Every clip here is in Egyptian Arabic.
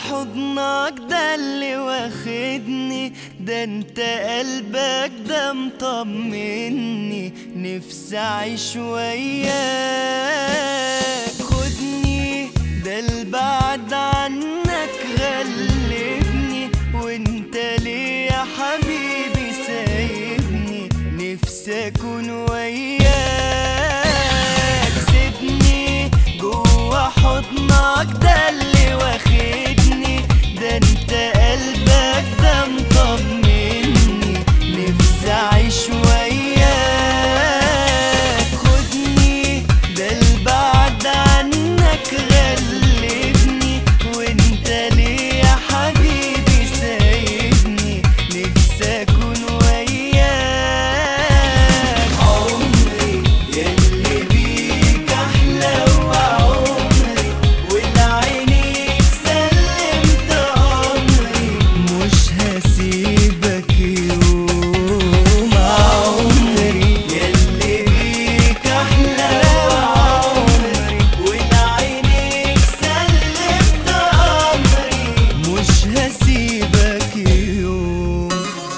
حضنك ده اللي واخدني ده انت قلبك ده مطمني نفسي اعيش وياك خدني ده البعد عنك غلبني وانت ليه يا حبيبي سايبني نفسي اكون وياك سيبني جوا حضنك ده اللي واخدني ده انت قلبك ده مطمني نفسي اعيش وياك خدني ده البعد عنك غلبني وانت ليه يا حبيبي سايبني نفسي اكون وياك عمري يلي بيك احلى وعمري ولعينيك سلمت امري مش هسيبك يوم عمري يلي بيك احلى وعمري ولعينيك سلمت امري مش هسيبك يوم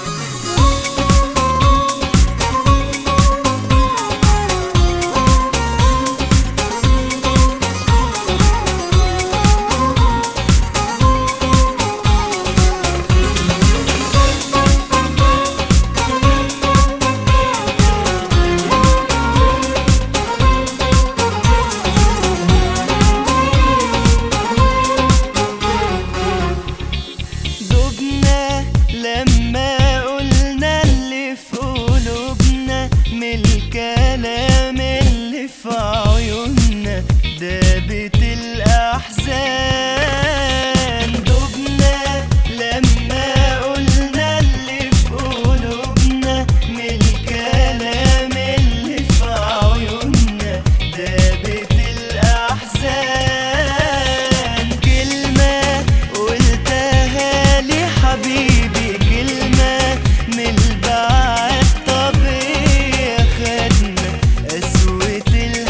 دبنا لما قلنا اللي في قلوبنا من الكلام اللي في عيوننا دابت الأحزان دبنا لما قلنا اللي في قلوبنا من الكلام اللي في عيوننا دابت الأحزان كلمة قلتها لي حبيبي كلمة من البعد طبيعي خدنا قسوة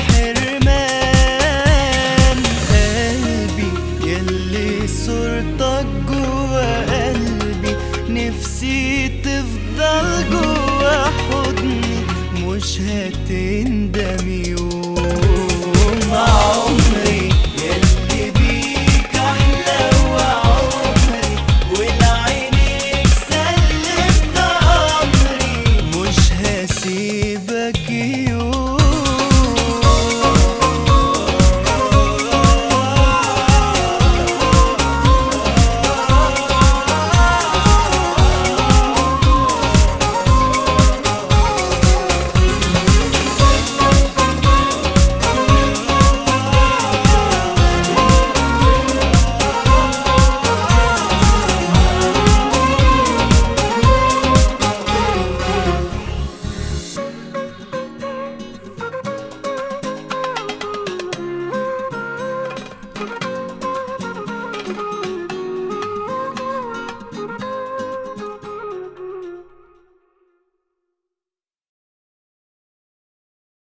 الحرمان قلبي يلي صورتك جوا قلبي نفسي تفضل جوا حضني مش هتندم يوم عمري